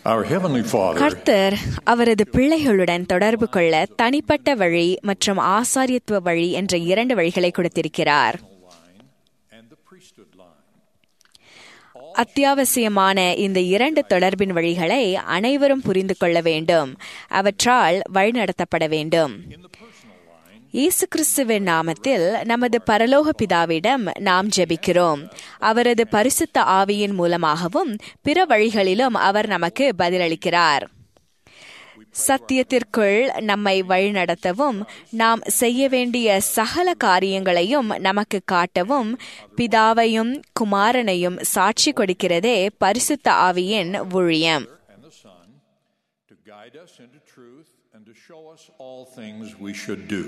Our Heavenly Father கர்த்தர் அவரது பிள்ளைகளுடன் தொடர்பு கொள்ள தனிப்பட்ட வழி மற்றும் ஆசாரியத்துவ வழி என்ற இரண்டு வழிகளை கொடுத்திருக்கிறார் and the priesthood line. அத்தியாவசியமான இந்த இரண்டு தொடர்பின் வழிகளை அனைவரும் புரிந்து கொள்ள வேண்டும் அவற்றால் வழிநடத்தப்பட வேண்டும் இயேசு கிறிஸ்துவின் நாமத்தில் நமது பரலோக பிதாவிடம் நாம் ஜெபிக்கிறோம் அவரது பரிசுத்த ஆவியின் மூலமாகவும் பிற வழிகளிலும் அவர் நமக்கு பதிலளிக்கிறார் சத்தியத்திற்குள் நம்மை வழிநடத்தவும் நாம் செய்ய வேண்டிய சகல காரியங்களையும் நமக்கு காட்டவும் பிதாவையும் குமாரனையும் சாட்சி கொடுக்கிறதே பரிசுத்த ஆவியின் ஊழியம் and the Son to guide us into truth and to show us all things we should do.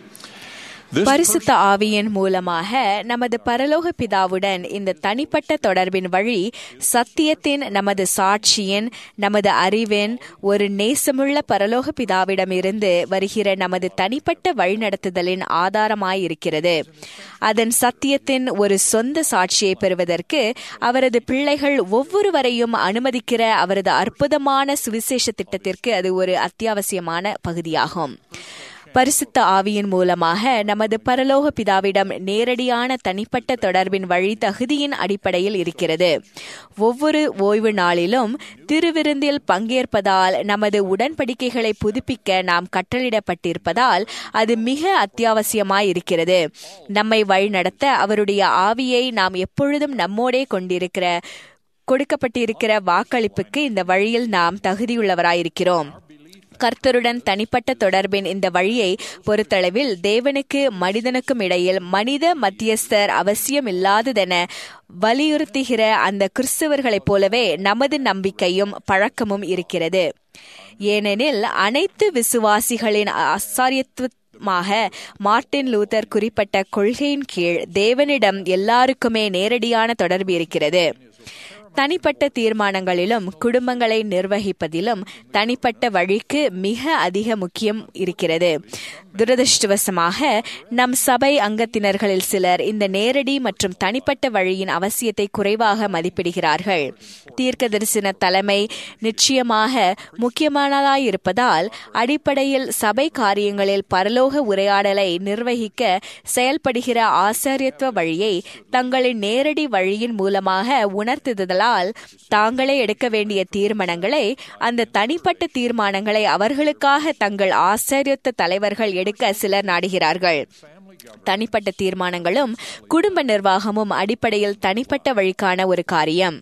This பரிசுத்த ஆவியின் மூலமாக நமது பரலோக பிதாவுடன் இந்த தனிப்பட்ட தொடர்பின் வழி சத்தியத்தின் நமது சாட்சியின் நமது அறிவின் ஒரு நேசமுள்ள பரலோக பிதாவிடமிருந்து வருகிற நமது தனிப்பட்ட வழிநடத்துதலின் ஆதாரமாயிருக்கிறது அதன் சத்தியத்தின் ஒரு சொந்த சாட்சியை பெறுவதற்கு அவரது பிள்ளைகள் ஒவ்வொருவரையும் அனுமதிக்கிற அவரது அற்புதமான சுவிசேஷ திட்டத்திற்கு அது ஒரு அத்தியாவசியமான பகுதியாகும் பரிசுத்த ஆவியின் மூலமாக நமது பரலோக பிதாவிடம் நேரடியான தனிப்பட்ட தொடர்பின் வழி தகுதியின் அடிப்படையில் இருக்கிறது ஒவ்வொரு ஓய்வு நாளிலும் திருவிருந்தில் பங்கேற்பதால் நமது உடன்படிக்கைகளை புதுப்பிக்க நாம் கட்டளிடப்பட்டிருப்பதால் அது மிக அத்தியாவசியமாயிருக்கிறது நம்மை வழிநடத்த அவருடைய ஆவியை நாம் எப்பொழுதும் நம்மோடே கொண்டிருக்கிற கொடுக்கப்பட்டிருக்கிற வாக்களிப்புக்கு இந்த வழியில் நாம் தகுதியுள்ளவராயிருக்கிறோம் கர்த்தருடன் தனிப்பட்ட தொடர்பின் இந்த வழியை பொறுத்தளவில் தேவனுக்கு மனிதனுக்கும் இடையில் மனித மத்தியஸ்தர் அவசியமில்லாததென வலியுறுத்துகிற அந்த கிறிஸ்தவர்களைப் போலவே நமது நம்பிக்கையும் பழக்கமும் இருக்கிறது ஏனெனில் அனைத்து விசுவாசிகளின் ஆசாரியத்துவ மார்ட்டின் லூதர் குறிப்பிட்ட கொள்கையின் கீழ் தேவனிடம் எல்லாருக்குமே நேரடியான தொடர்பு இருக்கிறது தனிப்பட்ட தீர்மானங்களிலும் குடும்பங்களை நிர்வகிப்பதிலும் தனிப்பட்ட வழிக்கு மிக அதிக முக்கியம் இருக்கிறது துரதிருஷ்டவசமாக நம் சபை அங்கத்தினர்களில் சிலர் இந்த நேரடி மற்றும் தனிப்பட்ட வழியின் அவசியத்தை குறைவாக மதிப்பிடுகிறார்கள் தீர்க்க தரிசன தலைமை நிச்சயமாக முக்கியமானதாயிருப்பதால் அடிப்படையில் சபை காரியங்களில் பரலோக உரையாடலை நிர்வகிக்க செயல்படுகிற ஆசாரியத்துவ வழியை தங்களின் நேரடி வழியின் மூலமாக உணர்த்துதலால் தாங்களே எடுக்க வேண்டிய தீர்மானங்களை அந்த தனிப்பட்ட தீர்மானங்களை அவர்களுக்காக தங்கள் ஆசாரியத்த தலைவர்கள் எடுக்க சிலர் நாடுகிறார்கள் தனிப்பட்ட தீர்மானங்களும் குடும்ப நிர்வாகமும் அடிப்படையில் தனிப்பட்ட வழிக்கான ஒரு காரியம்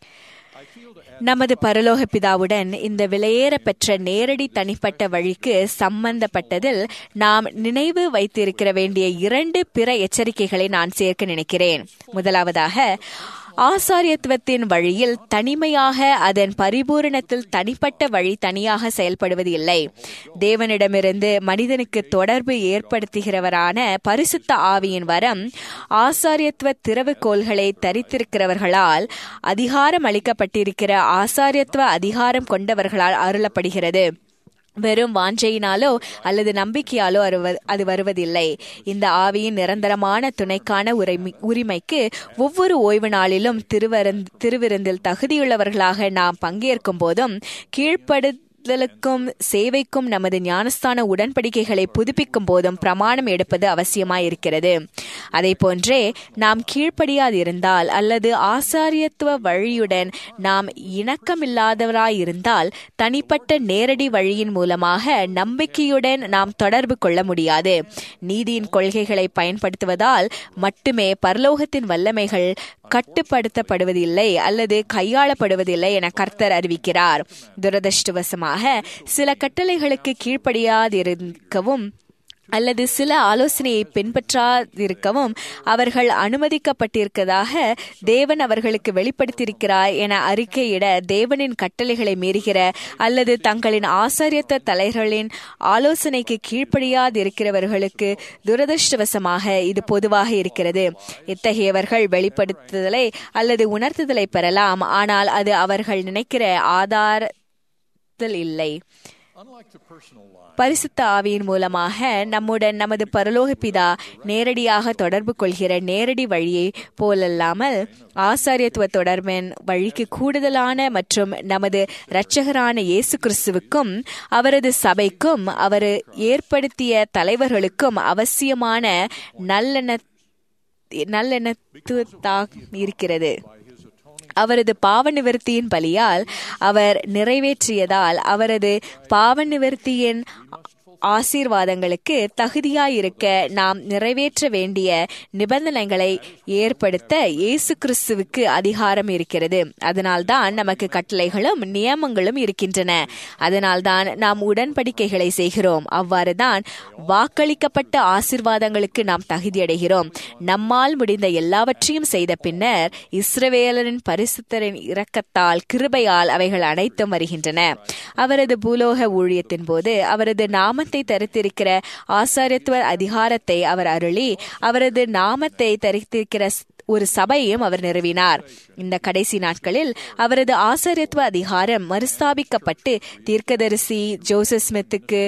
நமது பரலோக பிதாவுடன் இந்த விலையேற பெற்ற நேரடி தனிப்பட்ட வழிக்கு சம்பந்தப்பட்டதில் நாம் நினைவு வைத்திருக்கிற வேண்டிய இரண்டு பிற எச்சரிக்கைகளை நான் சேர்க்க நினைக்கிறேன் முதலாவதாக ஆசாரியத்துவத்தின் வழியில் தனிமையாக அதன் பரிபூரணத்தில் தனிப்பட்ட வழி தனியாக செயல்படுவது இல்லை தேவனிடமிருந்து மனிதனுக்கு தொடர்பு ஏற்படுத்துகிறவரான பரிசுத்த ஆவியின் வரம் ஆசாரியத்துவ திறவுகோள்களை தரித்திருக்கிறவர்களால் அதிகாரம் அளிக்கப்பட்டிருக்கிற ஆசாரியத்துவ அதிகாரம் கொண்டவர்களால் அருளப்படுகிறது வெறும் வாஞ்சையினாலோ அல்லது நம்பிக்கையாலோ அது வருவதில்லை இந்த ஆவியின் நிரந்தரமான துணைக்கான உரிமைக்கு ஒவ்வொரு ஓய்வு நாளிலும் திருவரந் திருவிருந்தில் தகுதியுள்ளவர்களாக நாம் பங்கேற்கும் போதும் கீழ்ப்படு க்கும் சேவைக்கும் நமது ஞானஸ்தான உடன்படிக்கைகளை புதுப்பிக்கும் போதும் பிரமாணம் எடுப்பது அவசியமாயிருக்கிறது அதை போன்றே நாம் கீழ்ப்படியாதிருந்தால் அல்லது ஆசாரியத்துவ வழியுடன் நாம் இணக்கமில்லாதவராயிருந்தால் தனிப்பட்ட நேரடி வழியின் மூலமாக நம்பிக்கையுடன் நாம் தொடர்பு கொள்ள முடியாது நீதியின் கொள்கைகளை பயன்படுத்துவதால் மட்டுமே பரலோகத்தின் வல்லமைகள் கட்டுப்படுத்தப்படுவதில்லை அல்லது கையாளப்படுவதில்லை என கர்த்தர் அறிவிக்கிறார் துரதிருஷ்டவசமாக சில கட்டளைகளுக்கு கீழ்ப்படியாதிருக்கவும் அல்லது சில ஆலோசனையை பின்பற்றாதிருக்கவும் அவர்கள் அனுமதிக்கப்பட்டிருக்கதாக தேவன் அவர்களுக்கு வெளிப்படுத்தியிருக்கிறார் என அறிக்கையிட தேவனின் கட்டளைகளை மீறுகிற அல்லது தங்களின் ஆசாரியத்த தலைவர்களின் ஆலோசனைக்கு கீழ்ப்படியாதிருக்கிறவர்களுக்கு துரதிருஷ்டவசமாக இது பொதுவாக இருக்கிறது இத்தகையவர்கள் வெளிப்படுத்துதலை அல்லது உணர்த்துதலை பெறலாம் ஆனால் அது அவர்கள் நினைக்கிற ஆதாரத்தில் இல்லை Unlike the personal line, பரிசுத்த ஆவியின் மூலமாக நம்முடன் நமது பரலோக பிதா நேரடியாக தொடர்பு கொள்கிற நேரடி வழியை போலல்லாமல் ஆசாரியத்துவ தொடர்பின் வழிக்கு கூடுதலான மற்றும் நமது இரட்சகரான இயேசு கிறிஸ்துவுக்கும் அவரது சபைக்கும் அவர் ஏற்படுத்திய தலைவர்களுக்கும் அவசியமான நல்லெண்ண நல்லெண்ணத்தாக இருக்கிறது அவரது பாவ நிவர்த்தியின் பலியால் அவர் நிறைவேற்றியதால் அவரது பாவ நிவர்த்தியின் ஆசீர்வாதங்களுக்கு தகுதியாயிருக்க நாம் நிறைவேற்ற வேண்டிய நிபந்தனைகளை ஏற்படுத்த இயேசு கிறிஸ்துவுக்கு அதிகாரம் இருக்கிறது அதனால்தான் நமக்கு கட்டளைகளும் நியமங்களும் இருக்கின்றன அதனால்தான் நாம் உடன்படிக்கைகளை செய்கிறோம் அவ்வாறுதான் வாக்களிக்கப்பட்ட ஆசீர்வாதங்களுக்கு நாம் தகுதியடைகிறோம் நம்மால் முடிந்த எல்லாவற்றையும் செய்த பின்னர் இஸ்ரவேலரின் பரிசுத்தரின் இரக்கத்தால் கிருபையால் அவைகள் அனைத்தும் வருகின்றன அவரது பூலோக ஊழியத்தின் போது அவரது நாமத்தை தரித்திருக்கிற ஆசாரியத்துவ அதிகாரத்தை அவர் அருளி அவரது நாமத்தை தரித்திருக்கிற ஒரு சபையையும் அவர் நிறுவினார் இந்த கடைசி நாட்களில் அவரது ஆசாரியத்துவ அதிகாரம் மறுஸ்தாபிக்கப்பட்டு தீர்க்கதரிசி ஜோசப் ஸ்மித்துக்கு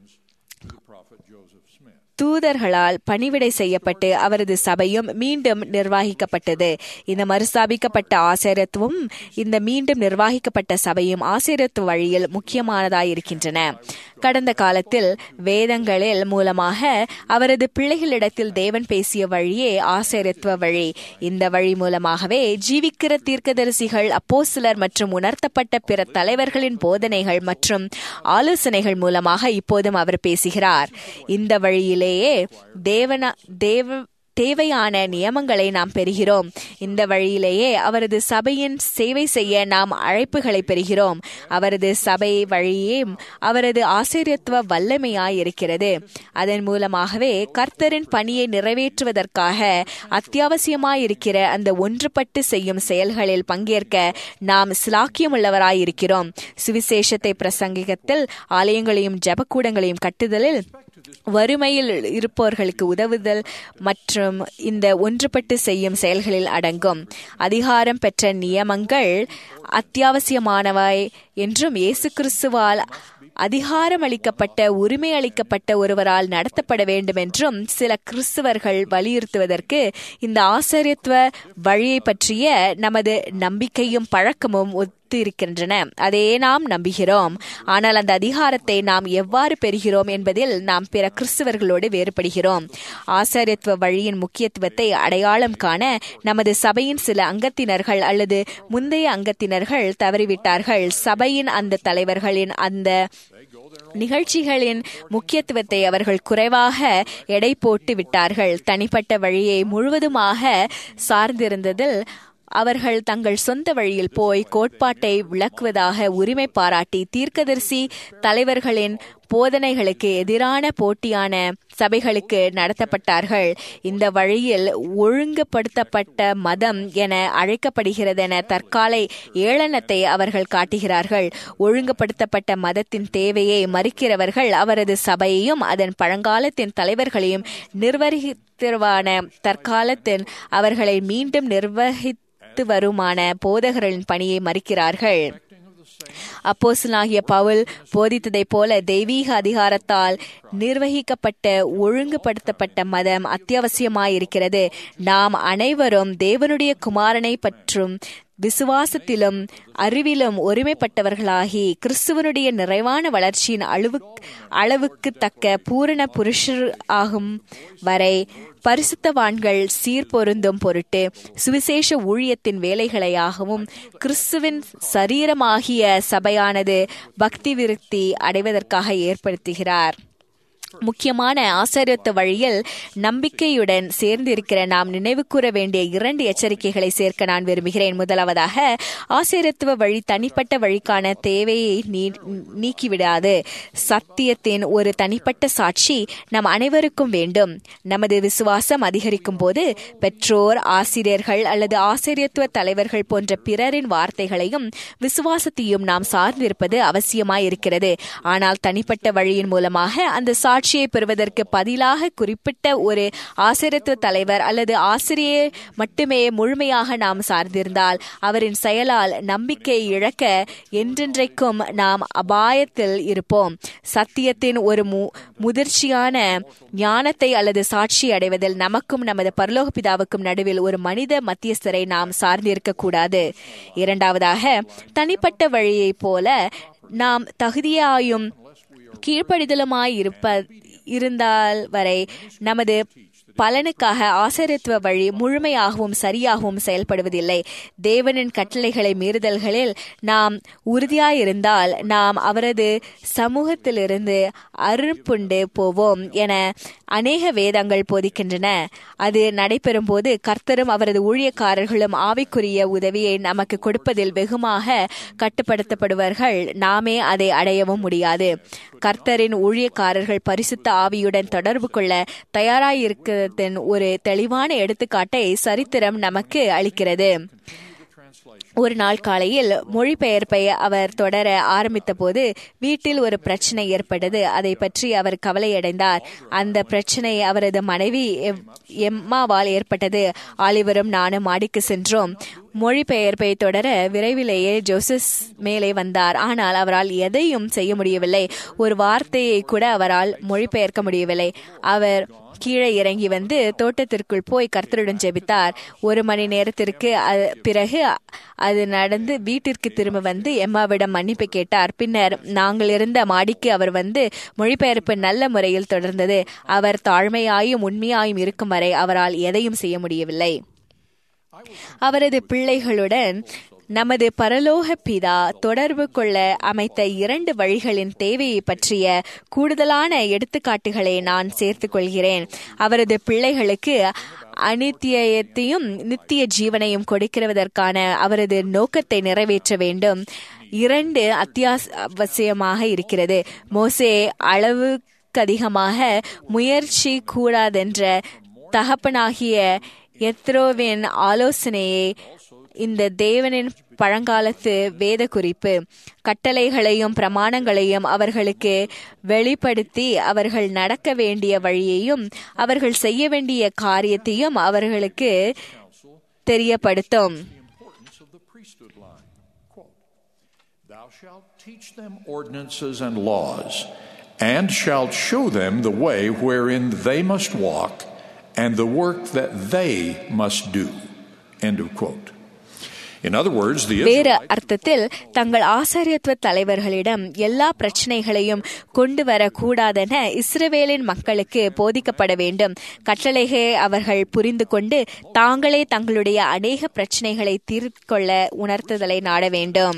prophet Joseph Smith. தூதர்களால் பணிவிடை செய்யப்பட்டு அவரது சபையும் மீண்டும் நிர்வாகிக்கப்பட்டது இந்த மறுஸ்தாபிக்கப்பட்ட ஆசிரியத்துவம் இந்த மீண்டும் நிர்வாகிக்கப்பட்ட சபையும் ஆசிரியத்துவ வழியில் முக்கியமானதாயிருக்கின்றன கடந்த காலத்தில் வேதங்களில் மூலமாக அவரது பிள்ளைகளிடத்தில் தேவன் பேசிய வழியே ஆசிரியத்துவ வழி இந்த வழி மூலமாகவே ஜீவிக்கிற தீர்க்கதரிசிகள் அப்போஸ்தலர் மற்றும் உணர்த்தப்பட்ட பிற தலைவர்களின் போதனைகள் மற்றும் ஆலோசனைகள் மூலமாக இப்போதும் அவர் பேசுகிறார் இந்த வழியிலேயே தேவன தேவ தேவையான நியமங்களை நாம் பெறுகிறோம் இந்த வழியிலேயே அவரது சபையின் சேவை செய்ய நாம் அழைப்புகளை பெறுகிறோம் அவரது சபை வழியே அவரது ஆசிரியத்துவ வல்லமையாய் இருக்கிறது அதன் மூலமாகவே கர்த்தரின் பணியை நிறைவேற்றுவதற்காக அத்தியாவசியமாயிருக்கிற அந்த ஒன்றுபட்டு செய்யும் செயல்களில் பங்கேற்க நாம் சிலாக்கியமுள்ளவராய் இருக்கிறோம் சுவிசேஷத்தை பிரசங்கிகத்தில் ஆலயங்களையும் ஜபக்கூடங்களையும் கட்டுதலில் வறுமையில் இருப்பவர்களுக்கு உதவுதல் மற்றும் இந்த ஒன்றுபட்டு செய்யும் செயல்களில் அடங்கும் அதிகாரம் பெற்ற நியமங்கள் அத்தியாவசியமானவை என்றும் இயேசு கிறிஸ்துவால் அதிகாரம் அளிக்கப்பட்ட உரிமை அளிக்கப்பட்ட ஒருவரால் நடத்தப்பட வேண்டும் என்றும் சில கிறிஸ்துவர்கள் வலியுறுத்துவதற்கு இந்த ஆசிரியத்துவ வழியை பற்றிய நமது நம்பிக்கையும் பழக்கமும் ஒத்து இருக்கின்றன அதே நாம் நம்புகிறோம் ஆனால் அந்த அதிகாரத்தை நாம் எவ்வாறு பெறுகிறோம் என்பதில் நாம் பிற கிறிஸ்துவர்களோடு வேறுபடுகிறோம் ஆசாரியத்துவ வழியின் முக்கியத்துவத்தை அடையாளம் காண நமது சபையின் சில அங்கத்தினர்கள் அல்லது முந்தைய அங்கத்தினர்கள் தவறிவிட்டார்கள் சபையின் அந்த தலைவர்களின் அந்த நிகழ்ச்சிகளின் முக்கியத்துவத்தை அவர்கள் குறைவாக எடை போட்டு விட்டார்கள் தனிப்பட்ட வழியை முழுவதுமாக சார்ந்திருந்ததில் அவர்கள் தங்கள் சொந்த வழியில் போய் கோட்பாட்டை விளக்குவதாக உரிமை பாராட்டி தீர்க்கதரிசி தலைவர்களின் போதனைகளுக்கு எதிரான போட்டியான சபைகளுக்கு நடத்தப்பட்டார்கள் இந்த வழியில் ஒழுங்குபடுத்தப்பட்ட மதம் என அழைக்கப்படுகிறதென தற்கால ஏளனத்தை அவர்கள் காட்டுகிறார்கள் ஒழுங்குபடுத்தப்பட்ட மதத்தின் தேவையை மறுக்கிறவர்கள் அவரது சபையையும் அதன் பழங்காலத்தின் தலைவர்களையும் நிர்வகித்திருவான தற்காலத்தின் அவர்களை மீண்டும் நிர்வகித்து வருமான போதகர்களின் பணியை மறுக்கிறார்கள் அப்போசலாகிய பவுல் போதித்ததைப் போல தெய்வீக அதிகாரத்தால் நிர்வகிக்கப்பட்ட ஒழுங்குபடுத்தப்பட்ட மதம் அத்தியாவசியமாயிருக்கிறது நாம் அனைவரும் தேவனுடைய குமாரனை பற்றும் விசுவாசத்திலும் அறிவிலும் ஒருமைப்பட்டவர்களாகி கிறிஸ்துவனுடைய நிறைவான வளர்ச்சியின் அளவு அளவுக்கு தக்க பூரண புருஷர் ஆகும் வரை பரிசுத்தவான்கள் சீர்பொருந்தும் பொருட்டு சுவிசேஷ ஊழியத்தின் வேலைகளையாகவும் கிறிஸ்துவின் சரீரமாகிய சபையானது பக்தி விருத்தி அடைவதற்காக ஏற்படுத்துகிறார் முக்கியமான ஆசிரியத்த வழியில் நம்பிக்கையுடன் சேர்ந்திருக்கிற நாம் நினைவு கூற வேண்டிய இரண்டு எச்சரிக்கைகளை சேர்க்க நான் விரும்புகிறேன் முதலாவதாக ஆசிரியத்துவ வழி தனிப்பட்ட வழிக்கான தேவையை நீக்கிவிடாது சத்தியத்தின் ஒரு தனிப்பட்ட சாட்சி நம் அனைவருக்கும் வேண்டும் நமது விசுவாசம் அதிகரிக்கும் போது பெற்றோர் ஆசிரியர்கள் அல்லது ஆசிரியத்துவ தலைவர்கள் போன்ற பிறரின் வார்த்தைகளையும் விசுவாசத்தையும் நாம் சார்ந்திருப்பது அவசியமாயிருக்கிறது ஆனால் தனிப்பட்ட வழியின் மூலமாக அந்த சாட்சி சாட்சியை பெறுவதற்கு பதிலாக குறிப்பிட்ட ஒரு ஆசிரியத்துவ தலைவர் அல்லது ஆசிரியர் மட்டுமே முழுமையாக நாம் சார்ந்திருந்தால் அவரின் செயலால் நம்பிக்கை இழக்க என்றென்றைக்கும் நாம் அபாயத்தில் இருப்போம் சத்தியத்தின் ஒரு மு முதிர்ச்சியான ஞானத்தை அல்லது சாட்சி அடைவதில் நமக்கும் நமது பரலோக பிதாவுக்கும் நடுவில் ஒரு மனித மத்தியஸ்தரை நாம் சார்ந்திருக்க கூடாது இரண்டாவதாக தனிப்பட்ட வழியைப் போல நாம் தகுதியாயும் கீழ்ப்படிதலுமாய் இருப்ப இருந்தால் வரை நமது பலனுக்காக ஆசிரியத்துவ வழி முழுமையாகவும் சரியாகவும் செயல்படுவதில்லை தேவனின் கட்டளைகளை மீறுதல்களில் நாம் உறுதியாயிருந்தால் நாம் அவரது சமூகத்திலிருந்து அருப்புண்டு போவோம் என அநேக வேதங்கள் போதிக்கின்றன அது நடைபெறும் போது கர்த்தரும் அவரது ஊழியக்காரர்களும் ஆவிக்குரிய உதவியை நமக்கு கொடுப்பதில் வெகுமாக கட்டுப்படுத்தப்படுவார்கள் நாமே அதை அடையவும் முடியாது கர்த்தரின் ஊழியக்காரர்கள் பரிசுத்த ஆவியுடன் தொடர்பு கொள்ள தயாராயிருக்கிறதன் ஒரு தெளிவான எடுத்துக்காட்டை சரித்திரம் நமக்கு அளிக்கிறது ஒரு நாள் காலையில் மொழிபெயர்ப்பை அவர் தொடர ஆரம்பித்த போது வீட்டில் ஒரு பிரச்சனை ஏற்பட்டது அதை பற்றி அவர் கவலையடைந்தார் அந்த பிரச்சனை அவரது மனைவி எம்மாவால் ஏற்பட்டது ஆலிவரும் நானும் மாடிக்கு சென்றோம் மொழிபெயர்ப்பை தொடர விரைவிலேயே ஜோசஸ் மேலே வந்தார் ஆனால் அவரால் எதையும் செய்ய முடியவில்லை ஒரு வார்த்தையை கூட அவரால் மொழிபெயர்க்க முடியவில்லை அவர் கீழே இறங்கி வந்து தோட்டத்திற்குள் போய் கர்த்தருடன் ஜெபித்தார் ஒரு மணி நேரத்திற்கு பிறகு அது நடந்து வீட்டிற்கு திரும்ப வந்து எம்மாவிடம் மன்னிப்பு கேட்டார் பின்னர் நாங்கள் இருந்த மாடிக்கு அவர் வந்து மொழிபெயர்ப்பு நல்ல முறையில் தொடர்ந்தது அவர் தாழ்மையாயும் உண்மையாயும் இருக்கும் வரை அவரால் எதையும் செய்ய முடியவில்லை அவரது பிள்ளைகளுடன் நமது பரலோக பிதா தொடர்பு கொள்ள அமைத்த இரண்டு வழிகளின் தேவையை பற்றிய கூடுதலான எடுத்துக்காட்டுகளை நான் சேர்த்துக் கொள்கிறேன் அவரது பிள்ளைகளுக்கு அனித்தியத்தையும் நித்திய ஜீவனையும் கொடுக்கிறதற்கான அவரது நோக்கத்தை நிறைவேற்ற வேண்டும் இரண்டு அத்தியாவசியமாக இருக்கிறது மோசே அளவுக்கு அதிகமாக முயற்சி கூடாதென்ற தகப்பனாகிய எத்ரோவின் ஆலோசனையை இந்த தேவனின் பழங்காலத்து வேத குறிப்பு கட்டளைகளையும் பிரமாணங்களையும் அவர்களுக்கு வெளிப்படுத்தி அவர்கள் நடக்க வேண்டிய வழியையும் அவர்கள் செய்ய வேண்டிய காரியத்தையும் அவர்களுக்கு தெரியப்படுத்தும் Thou shalt teach them ordinances and laws, and shalt show them the way wherein they must walk, and the work that they must do. End of quote. In other words, the வேறு அர்த்தத்தில் தங்கள் ஆசாரியத்துவ தலைவர்களிடம் எல்லா பிரச்சனைகளையும் கொண்டு வரக்கூடாதென இஸ்ரவேலின் மக்களுக்கு போதிக்கப்பட வேண்டும் கட்டளைகளை அவர்கள் புரிந்து கொண்டு தாங்களே தங்களுடைய அநேக பிரச்சனைகளை தீர்த்து கொள்ள உணர்த்துதலை நாட வேண்டும்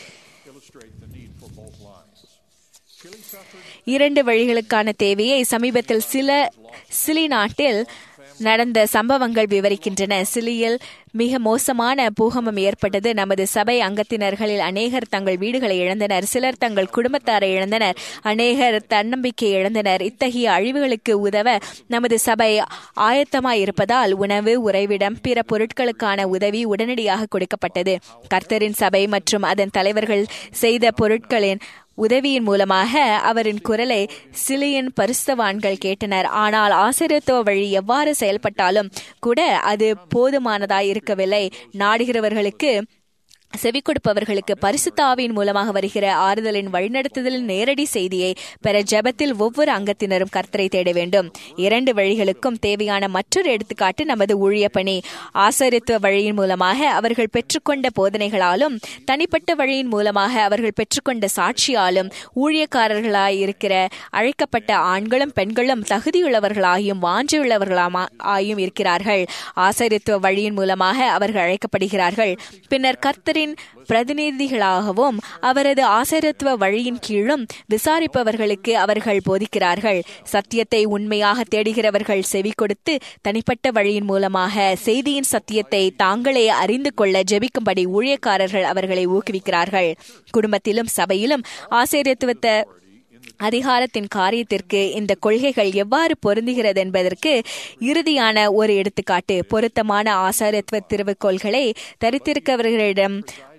இரண்டு வழிகளுக்கான தேவையை சமீபத்தில் சில சிலி நாட்டில் நடந்த சம்பவங்கள் விவரிக்கின்றன சிலியில் மிக மோசமான பூகம்பம் ஏற்பட்டது நமது சபை அங்கத்தினர்களில் அநேகர் தங்கள் வீடுகளை இழந்தனர் சிலர் தங்கள் குடும்பத்தாரை இழந்தனர் அநேகர் தன்னம்பிக்கை இழந்தனர் இத்தகைய அழிவுகளுக்கு உதவ நமது சபை ஆயத்தமாய் இருப்பதால் உணவு உறைவிடம் பிற பொருட்களுக்கான உதவி உடனடியாக கொடுக்கப்பட்டது கர்த்தரின் சபை மற்றும் அதன் தலைவர்கள் செய்த பொருட்களின் உதவியின் மூலமாக அவரின் குரலை சிலியின் பரிசுத்தவான்கள் கேட்டனர் ஆனால் ஆசிரியத்துவ வழி எவ்வாறு செயல்பட்டாலும் கூட அது போதுமானதாய் இருக்கவில்லை நாடுகிறவர்களுக்கு செவி கொடுப்பவர்களுக்கு பரிசுத்தாவின் மூலமாக வருகிற ஆறுதலின் வழிநடத்துதலின் நேரடி செய்தியை பெற ஜெபத்தில் ஒவ்வொரு அங்கத்தினரும் கர்த்தரை தேட வேண்டும் இரண்டு வழிகளுக்கும் தேவையான மற்றொரு எடுத்துக்காட்டு நமது ஊழிய பணி ஆசிரியத்துவ வழியின் மூலமாக அவர்கள் பெற்றுக்கொண்ட போதனைகளாலும் தனிப்பட்ட வழியின் மூலமாக அவர்கள் பெற்றுக்கொண்ட சாட்சியாலும் ஊழியக்காரர்களாய் இருக்கிற அழைக்கப்பட்ட ஆண்களும் பெண்களும் தகுதியுள்ளவர்களாயும் வாஞ்சியுள்ளவர்களாமா ஆயும் இருக்கிறார்கள் ஆசிரியத்துவ வழியின் மூலமாக அவர்கள் அழைக்கப்படுகிறார்கள் பின்னர் கர்த்தரின் பிரதிநிதிகளாகவும் அவரது ஆசிரியத்துவ வழியின் கீழும் விசாரிப்பவர்களுக்கு அவர்கள் போதிக்கிறார்கள் சத்தியத்தை உண்மையாக தேடுகிறவர்கள் செவி கொடுத்து தனிப்பட்ட வழியின் மூலமாக செய்தியின் சத்தியத்தை தாங்களே அறிந்து கொள்ள ஜெபிக்கும்படி ஊழியக்காரர்கள் அவர்களை ஊக்குவிக்கிறார்கள் குடும்பத்திலும் சபையிலும் ஆசிரியத்துவத்தை அதிகாரத்தின் காரியத்திற்கு இந்த கொள்கைகள் எவ்வாறு பொருந்துகிறது என்பதற்கு இறுதியான ஒரு எடுத்துக்காட்டு பொருத்தமான ஆசாரியத்துவ திருவுக்கோள்களை தரித்திருக்கவர்களிடம்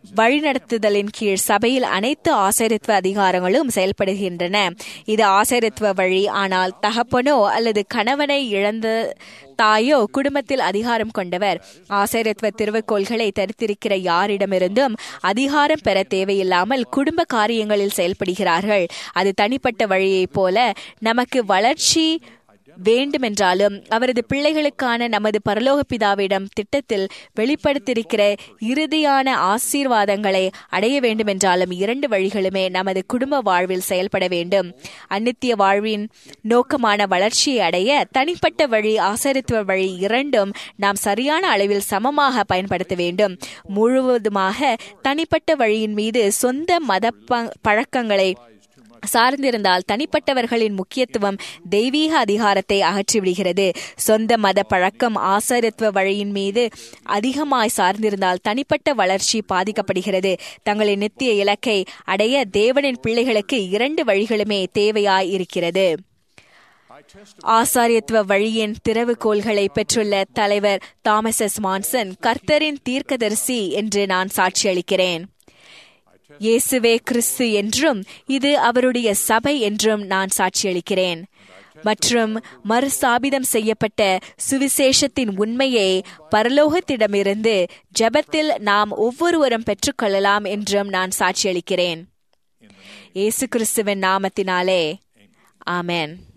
வழிநடத்துதலின் கீழ் சபையில் அனைத்து ஆசிரியத்துவ அதிகாரங்களும் செயல்படுகின்றன இது ஆசிரியத்துவ வழி ஆனால் தகப்பனோ அல்லது கணவனை இழந்த தாயோ குடும்பத்தில் அதிகாரம் கொண்டவர் ஆசிரியத்துவ திருவுக்கோள்களை தரித்திருக்கிற யாரிடமிருந்தும் அதிகாரம் பெற தேவையில்லாமல் குடும்ப காரியங்களில் செயல்படுகிறார்கள் அது தனிப்பட்ட வழியைப் போல நமக்கு வளர்ச்சி வேண்டுமென்றாலும் அவரது பிள்ளைகளுக்கான நமது பரலோக பிதாவிடம் திட்டத்தில் வெளிப்படுத்தியிருக்கிற இறுதியான ஆசீர்வாதங்களை அடைய வேண்டுமென்றாலும் இரண்டு வழிகளுமே நமது குடும்ப வாழ்வில் செயல்பட வேண்டும் அந்நித்திய வாழ்வின் நோக்கமான வளர்ச்சியை அடைய தனிப்பட்ட வழி ஆசரித்துவ வழி இரண்டும் நாம் சரியான அளவில் சமமாக பயன்படுத்த வேண்டும் முழுவதுமாக தனிப்பட்ட வழியின் மீது சொந்த மத பழக்கங்களை சார்ந்திருந்தால் தனிப்பட்டவர்களின் முக்கியத்துவம் தெய்வீக அதிகாரத்தை அகற்றிவிடுகிறது சொந்த மத பழக்கம் ஆசாரத்துவ வழியின் மீது அதிகமாய் சார்ந்திருந்தால் தனிப்பட்ட வளர்ச்சி பாதிக்கப்படுகிறது தங்களின் நித்திய இலக்கை அடைய தேவனின் பிள்ளைகளுக்கு இரண்டு வழிகளுமே தேவையாய் இருக்கிறது ஆசாரியத்துவ வழியின் திறவுகோள்களை பெற்றுள்ள தலைவர் தாமஸ் எஸ் மான்சன் கர்த்தரின் தீர்க்கதரிசி என்று நான் சாட்சியளிக்கிறேன் இயேசுவே கிறிஸ்து என்றும் இது அவருடைய சபை என்றும் நான் சாட்சியளிக்கிறேன் மற்றும் மறுஸ்தாபிதம் செய்யப்பட்ட சுவிசேஷத்தின் உண்மையை பரலோகத்திடமிருந்து ஜபத்தில் நாம் ஒவ்வொருவரும் பெற்றுக்கொள்ளலாம் என்றும் நான் சாட்சியளிக்கிறேன் இயேசு கிறிஸ்துவின் நாமத்தினாலே ஆமேன்